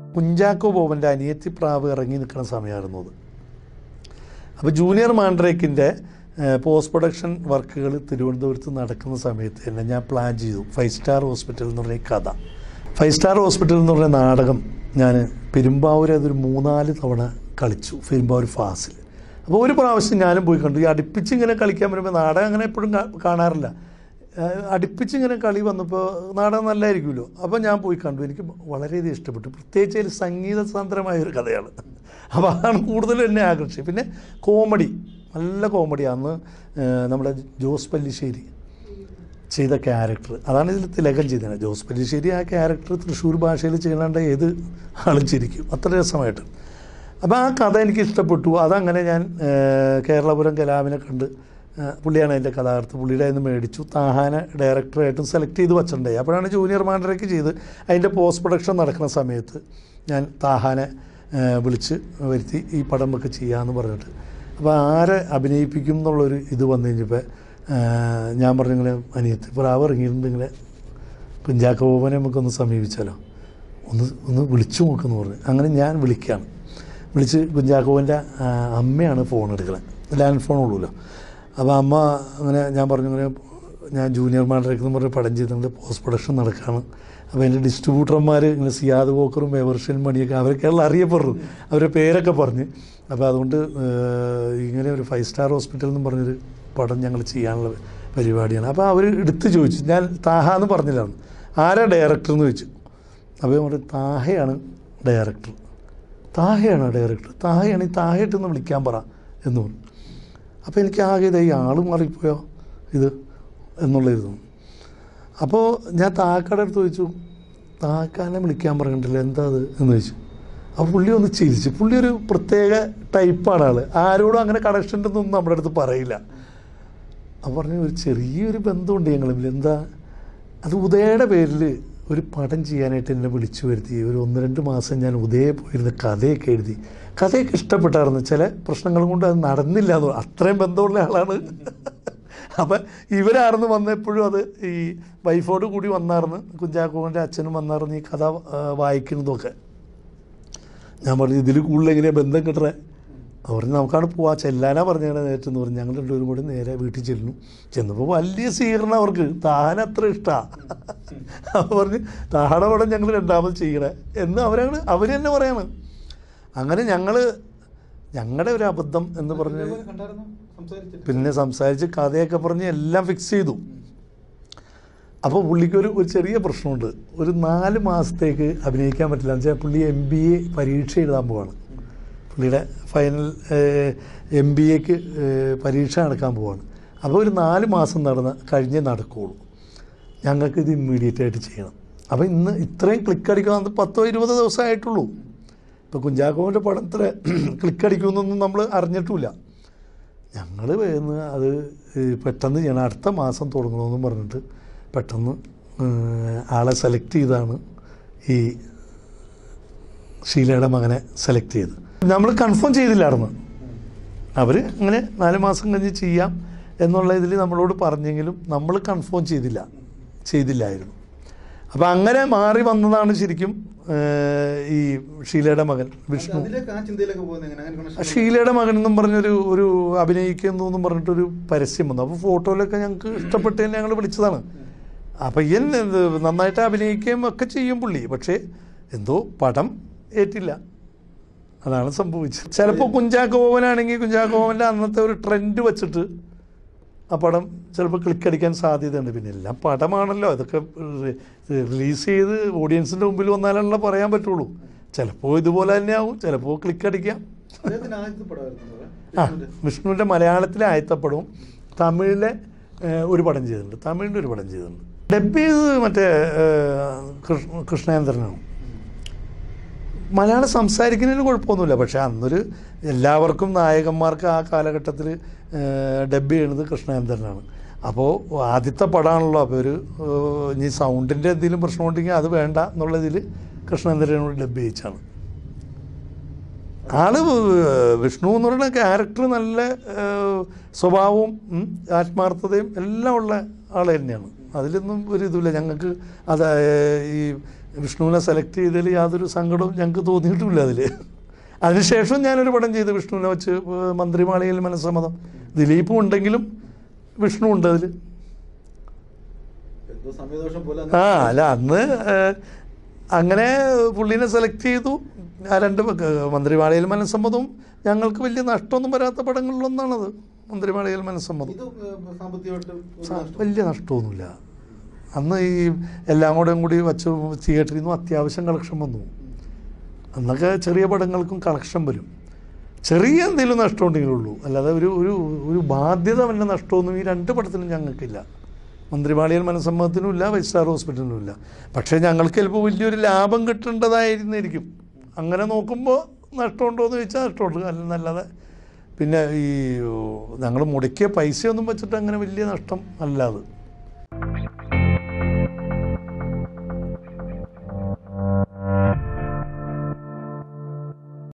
കുഞ്ചാക്കോ ബോബൻ്റെ അനിയത്തി പ്രാവ് ഇറങ്ങി നിൽക്കുന്ന സമയമായിരുന്നു അത് അപ്പോൾ ജൂനിയർ മാൻഡ്രേക്കിൻ്റെ പോസ്റ്റ് പ്രൊഡക്ഷൻ വർക്കുകൾ തിരുവനന്തപുരത്ത് നടക്കുന്ന സമയത്ത് തന്നെ ഞാൻ പ്ലാൻ ചെയ്തു ഫൈവ് സ്റ്റാർ ഹോസ്പിറ്റൽ എന്ന് പറഞ്ഞ ഈ കഥ ഫൈവ് സ്റ്റാർ ഹോസ്പിറ്റൽ എന്ന് പറഞ്ഞ നാടകം ഞാൻ പെരുമ്പാവൂർ അതൊരു മൂന്നാല് തവണ കളിച്ചു പെരുമ്പാവൂർ ഫാസിൽ അപ്പോൾ ഒരു പ്രാവശ്യം ഞാനും പോയി കണ്ടു ഈ അടുപ്പിച്ച് ഇങ്ങനെ കളിക്കാൻ വരുമ്പോൾ നാടകം അങ്ങനെ എപ്പോഴും കാ- കാണാറില്ല ഏഹ് അടുപ്പിച്ച് ഇങ്ങനെ കളി വന്നപ്പോൾ നാടകം നല്ലതായിരിക്കുമല്ലോ അപ്പോൾ ഞാൻ പോയി കണ്ടു എനിക്ക് വളരെയധികം ഇഷ്ടപ്പെട്ടു പ്രത്യേകിച്ച് അതിൽ സംഗീത സാന്ദ്രമായ ഒരു കഥയാണ് അപ്പോൾ അതാണ് കൂടുതലും എന്നെ ആകർഷിച്ചത് പിന്നെ കോമഡി നല്ല കോമഡി അന്ന് ഏഹ് നമ്മുടെ ജോസ് പല്ലിശ്ശേരി ചെയ്ത ക്യാരക്ടർ അതാണ് ഇതിൽ തിലകം ചെയ്തത് ജോസ് പല്ലിശ്ശേരി ആ ക്യാരക്ടർ തൃശ്ശൂർ ഭാഷയിൽ ചെയ്യണേണ്ട ഏത് ആളും ചിരിക്കും അത്ര രസമായിട്ട് അപ്പോൾ ആ കഥ എനിക്ക് ഇഷ്ടപ്പെട്ടു അതങ്ങനെ ഞാൻ ഏഹ്, കേരളപുരം കലാമിനെ കണ്ട് ഏഹ്, പുള്ളിയാണ് അതിൻ്റെ കഥാകൃത്ത് പുള്ളിയുടെ നിന്ന് മേടിച്ചു താഹാനെ ഡയറക്ടറായിട്ടും സെലക്ട് ചെയ്ത് വച്ചിട്ടുണ്ടായി അപ്പോഴാണ് ജൂനിയർ മാൻഡറയ്ക്ക് ചെയ്ത് അതിൻ്റെ പോസ്റ്റ് പ്രൊഡക്ഷൻ നടക്കുന്ന സമയത്ത് ഞാൻ താഹാനെ ഏഹ്, വിളിച്ച് വരുത്തി ഈ പടം ഒക്കെ ചെയ്യാമെന്ന് പറഞ്ഞിട്ട് അപ്പോൾ ആരെ അഭിനയിപ്പിക്കും എന്നുള്ളൊരു ഇത് വന്നു കഴിഞ്ഞപ്പോൾ ഏഹ്, ഞാൻ പറഞ്ഞു ഇങ്ങനെ അനിയത്തി പ്രാവ് ഇറങ്ങിയിട്ടുണ്ട് ഇങ്ങനെ കുഞ്ചാക്കോ ബോബനെ നമുക്കൊന്ന് സമീപിച്ചാലോ ഒന്ന് ഒന്ന് വിളിച്ചു നോക്കുമെന്ന് പറഞ്ഞു അങ്ങനെ ഞാൻ വിളിക്കുകയാണ് വിളിച്ച് കുഞ്ചാക്കോവിൻ്റെ അമ്മയാണ് ഫോൺ എടുക്കുന്നത് ലാൻഡ് ഫോൺ ഉള്ളൂല്ലോ അപ്പോൾ അമ്മ അങ്ങനെ ഞാൻ പറഞ്ഞു ഇങ്ങനെ ഞാൻ ജൂനിയർ മാൻഡറേക്ക് എന്ന് പറഞ്ഞ് പടം ചെയ്തിട്ടുണ്ട് പോസ്റ്റ് പ്രൊഡക്ഷൻ നടക്കുകയാണ് അപ്പോൾ എൻ്റെ ഡിസ്ട്രിബ്യൂട്ടർമാർ ഇങ്ങനെ സിയാദ് വോക്കറും എവർഷൻ മണിയൊക്കെ അവരൊക്കെയുള്ള അറിയപ്പെടുന്നു അവരുടെ പേരൊക്കെ പറഞ്ഞ് അപ്പോൾ അതുകൊണ്ട് ഏഹ്, ഇങ്ങനെ ഒരു ഫൈവ് സ്റ്റാർ ഹോസ്പിറ്റൽ എന്ന് പറഞ്ഞൊരു പടം ഞങ്ങൾ ചെയ്യാനുള്ള പരിപാടിയാണ് അപ്പോൾ അവർ എടുത്ത് ചോദിച്ചു ഞാൻ താഹ എന്ന് പറഞ്ഞില്ലാണ് ആരാ ഡയറക്ടർ എന്ന് ചോദിച്ചു അപ്പോൾ ഞാൻ പറഞ്ഞു താഹയാണ് ഡയറക്ടർ താഹയാണ് ഡയറക്ടർ താഹയാണ് ഈ താഹയായിട്ടൊന്ന് വിളിക്കാൻ പറ എന്ന് പറഞ്ഞു അപ്പോൾ എനിക്ക് ആകെ ഇതാ ഈ ആൾ മാറിപ്പോയോ ഇത് എന്നുള്ളതായിരുന്നു അപ്പോൾ ഞാൻ താക്കാടെ അടുത്ത് ചോദിച്ചു താക്കാനെ വിളിക്കാൻ പറഞ്ഞിട്ടില്ല എന്താ അത് എന്ന് ചോദിച്ചു അപ്പോൾ പുള്ളി ഒന്ന് ചിരിച്ചു പുള്ളി ഒരു പ്രത്യേക ടൈപ്പാണ് ആൾ ആരോടും അങ്ങനെ കണക്ഷൻ ഉണ്ടെന്നൊന്നും നമ്മുടെ അടുത്ത് പറയില്ല അപ്പോൾ പറഞ്ഞു ഒരു ചെറിയൊരു ബന്ധമുണ്ട് ഞങ്ങൾ തമ്മിൽ എന്താ അത് ഉദയയുടെ പേരിൽ ഒരു പടം ചെയ്യാനായിട്ട് എന്നെ വിളിച്ചു വരുത്തി ഒരു ഒന്ന് രണ്ട് മാസം ഞാൻ ഉദയെ പോയിരുന്ന കഥയൊക്കെ എഴുതി കഥയൊക്കെ ഇഷ്ടപ്പെട്ടായിരുന്നു ചില പ്രശ്നങ്ങളും കൊണ്ട് അത് നടന്നില്ല എന്ന് അത്രയും ബന്ധമുള്ള ആളാണ് അപ്പം ഇവരായിരുന്നു വന്നപ്പോഴും അത് ഈ വൈഫോട് കൂടി വന്നായിരുന്നു കുഞ്ചാക്കോവിൻ്റെ അച്ഛനും വന്നായിരുന്നു ഈ കഥ ആ, വായിക്കുന്നതൊക്കെ ഞാൻ പറഞ്ഞു ഇതിൽ കൂടുതൽ എങ്ങനെയാണ് ബന്ധം കിട്ടണേ അവർ പറഞ്ഞു നമുക്കാണ് പോവാ ചെല്ലാനാ പറഞ്ഞാണ് നേരത്തെ പറഞ്ഞു ഞങ്ങൾ രണ്ടുപേരും കൂടി നേരെ വീട്ടിൽ ചെല്ലുന്നു ചെന്നപ്പോൾ വലിയ സ്വീകരണം അവർക്ക് താൻ അത്ര ഇഷ്ടമാണ് അപ്പോൾ പറഞ്ഞ് താഹയുടെ പടം ഞങ്ങൾ രണ്ടാമത് ചെയ്യണേ എന്ന് അവരാണ് അവർ തന്നെ പറയാണ് അങ്ങനെ ഞങ്ങൾ ഞങ്ങളുടെ ഒരു അബദ്ധം എന്ന് പറഞ്ഞ് കണ്ടായിരുന്നു സംസാരിച്ചിട്ട് പിന്നെ സംസാരിച്ച് കഥയൊക്കെ പറഞ്ഞ് എല്ലാം ഫിക്സ് ചെയ്തു അപ്പോൾ പുള്ളിക്കൊരു ഒരു ചെറിയ പ്രശ്നമുണ്ട് ഒരു നാല് മാസത്തേക്ക് അഭിനയിക്കാൻ പറ്റില്ല എന്ന് വെച്ചാൽ പുള്ളി എം ബി എ പരീക്ഷ എഴുതാൻ പോവാണ് പുള്ളിയുടെ ഫൈനൽ എം ബി എക്ക് പരീക്ഷ നടക്കാൻ പോവാണ് അപ്പോൾ ഒരു നാല് മാസം നടന്ന് കഴിഞ്ഞേ നടക്കുകയുള്ളൂ ഞങ്ങൾക്ക് ഇത് ഇമ്മീഡിയറ്റ് ആയിട്ട് ചെയ്യണം അപ്പോൾ ഇന്ന് ഇത്രയും ക്ലിക്ക് അടിക്കാൻ പത്തോ ഇരുപതോ ദിവസമേ ആയിട്ടുള്ളൂ ഇപ്പോൾ കുഞ്ചാക്കോവിൻ്റെ പടം ഇത്ര ക്ലിക്ക് അടിക്കുമെന്നൊന്നും നമ്മൾ അറിഞ്ഞിട്ടുമില്ല ഞങ്ങൾ വേന്ന് അത് ഏ, പെട്ടെന്ന് ചെയ്യണം അടുത്ത മാസം തുടങ്ങണമെന്നും പറഞ്ഞിട്ട് പെട്ടെന്ന് ഏ, ആളെ സെലക്ട് ചെയ്താണ് ഈ ഷീലയുടെ മകനെ സെലക്ട് ചെയ്ത് നമ്മൾ കൺഫേം ചെയ്തില്ലായിരുന്നു അവർ ഇങ്ങനെ നാല് മാസം കഴിഞ്ഞ് ചെയ്യാം എന്നുള്ള ഇതിൽ നമ്മളോട് പറഞ്ഞെങ്കിലും നമ്മൾ കൺഫേം ചെയ്തില്ല ചെയ്തില്ലായിരുന്നു അപ്പോൾ അങ്ങനെ മാറി വന്നതാണ് ശരിക്കും ഏ, ഈ ഷീലയുടെ മകൻ വിഷ്ണു അതിലേക്ക് ആ ചിന്തയിലൊക്കെ പോകുന്നത് എങ്ങനെ അങ്ങനെ ആ connection ഷീലയുടെ മകൻ എന്നും പറഞ്ഞൊരു ഒരു അഭിനയിക്കുന്നു എന്നും പറഞ്ഞിട്ടൊരു പരസ്യം വന്നു അപ്പോൾ ഫോട്ടോയിലൊക്കെ ഞങ്ങൾക്ക് ഇഷ്ടപ്പെട്ട് തന്നെ ഞങ്ങൾ വിളിച്ചതാണ് അപ്പം ഇയൻ ഇത് നന്നായിട്ട് അഭിനയിക്കുകയും ഒക്കെ ചെയ്യും പുള്ളി പക്ഷേ എന്തോ പടം ഏറ്റില്ല അതാണ് സംഭവിച്ചത് ചിലപ്പോൾ കുഞ്ചാക്കോവനാണെങ്കിൽ കുഞ്ചാക്കോവൻ്റെ അന്നത്തെ ഒരു ട്രെൻഡ് വെച്ചിട്ട് ആ പടം ചിലപ്പോൾ ക്ലിക്ക് അടിക്കാൻ സാധ്യതയുണ്ട് പിന്നെ എല്ലാം പടമാണല്ലോ അതൊക്കെ റിലീസ് ചെയ്ത് ഓഡിയൻസിൻ്റെ മുമ്പിൽ വന്നാലല്ല പറയാൻ പറ്റുള്ളൂ ചിലപ്പോൾ ഇതുപോലെ തന്നെ ആവും ചിലപ്പോൾ ക്ലിക്ക് അടിക്കാം അദ്ദേഹത്തിന്റെ ആദ്യത്തെ പടമായിരുന്നു ആ അത്. വിഷ്ണുവിൻ്റെ മലയാളത്തിലെ ആയത്തപ്പടവും തമിഴിലെ ഏഹ്, ഒരു പടം ചെയ്തിട്ടുണ്ട് തമിഴിൻ്റെ ഒരു പടം ചെയ്തിട്ടുണ്ട് ഡബ് ചെയ്ത് മറ്റേ ഏഹ്, കൃഷ്ണ കൃഷ്ണേന്ദ്രനാണ് മലയാളം സംസാരിക്കുന്നതിന് കുഴപ്പമൊന്നുമില്ല പക്ഷേ അന്നൊരു എല്ലാവർക്കും നായകന്മാർക്ക് ആ കാലഘട്ടത്തിൽ ഡബ് ചെയ്യണത് കൃഷ്ണേന്ദ്രനാണ് അപ്പോൾ ആദ്യത്തെ പടമാണല്ലോ അപ്പോൾ ഒരു ഏഹ്, ഇനി സൗണ്ടിൻ്റെ എന്തെങ്കിലും പ്രശ്നമുണ്ടെങ്കിൽ അത് വേണ്ട എന്നുള്ളതിൽ കൃഷ്ണേന്ദ്രനോട് ഡബ് ചെയ്യിച്ചാണ് ആള് വിഷ്ണു എന്ന് പറയുന്ന ക്യാരക്ടർ നല്ല ഏഹ്, സ്വഭാവവും ഉം, ആത്മാർത്ഥതയും എല്ലാം ഉള്ള ആൾ തന്നെയാണ് അതിലൊന്നും ഒരു ഇതുമില്ല ഞങ്ങൾക്ക് അത് ഏഹ്, ഈ വിഷ്ണുവിനെ സെലക്ട് ചെയ്തതിൽ യാതൊരു സങ്കടവും ഞങ്ങൾക്ക് തോന്നിയിട്ടുമില്ല അതിൽ അതിനുശേഷം ഞാനൊരു പടം ചെയ്തു വിഷ്ണുവിനെ വെച്ച് ഏഹ് മന്ത്രിമാളികയിൽ മനസ്സമ്മതം ദിലീപും ഉണ്ടെങ്കിലും വിഷ്ണു ഉണ്ട് അതിൽ എന്തോ സമയദോഷം പോലെ ആ അല്ല അന്ന് ഏഹ്, അങ്ങനെ പുള്ളീനെ സെലക്ട് ചെയ്തു ആ രണ്ട് പ- മന്ത്രിമാളികയിൽ മനസ്സമ്മതവും ഞങ്ങൾക്ക് വലിയ നഷ്ടമൊന്നും വരാത്ത പടങ്ങളിലൊന്നാണത് മന്ത്രിമാളികയിൽ മനസ്സമ്മതം ഇത് ഏഹ്, സാമ്പത്തികമായിട്ട് ഒരു സ- നഷ്ടം. വലിയ നഷ്ടമൊന്നുമില്ല അന്ന് ഈ എല്ലാം കൂടെ കൂടി വച്ച് തിയേറ്ററിൽ നിന്നും അത്യാവശ്യം കളക്ഷൻ വന്നു അന്നൊക്കെ ചെറിയ പടങ്ങൾക്കും കളക്ഷൻ വരും ചെറിയ എന്തെങ്കിലും നഷ്ടം ഉണ്ടെങ്കിലുള്ളൂ അല്ലാതെ ഒരു ഒരു ഒരു ബാധ്യത വല്ല നഷ്ടമൊന്നും ഈ രണ്ട് പടത്തിനും ഞങ്ങൾക്കില്ല മന്ത്രിമാളിയൽ മനസ്സമ്മതത്തിനും ഇല്ല ഫൈവ് സ്റ്റാർ ഹോസ്പിറ്റലിനും ഇല്ല പക്ഷേ ഞങ്ങൾക്ക് ചിലപ്പോൾ വലിയൊരു ലാഭം കിട്ടേണ്ടതായിരുന്നിരിക്കും അങ്ങനെ നോക്കുമ്പോൾ നഷ്ടമുണ്ടോ എന്ന് ചോദിച്ചാൽ നഷ്ടമുണ്ട് അല്ലെന്നല്ലാതെ പിന്നെ ഈ ഞങ്ങൾ മുടക്കിയ പൈസയൊന്നും വെച്ചിട്ട് അങ്ങനെ വലിയ നഷ്ടം അല്ലാതെ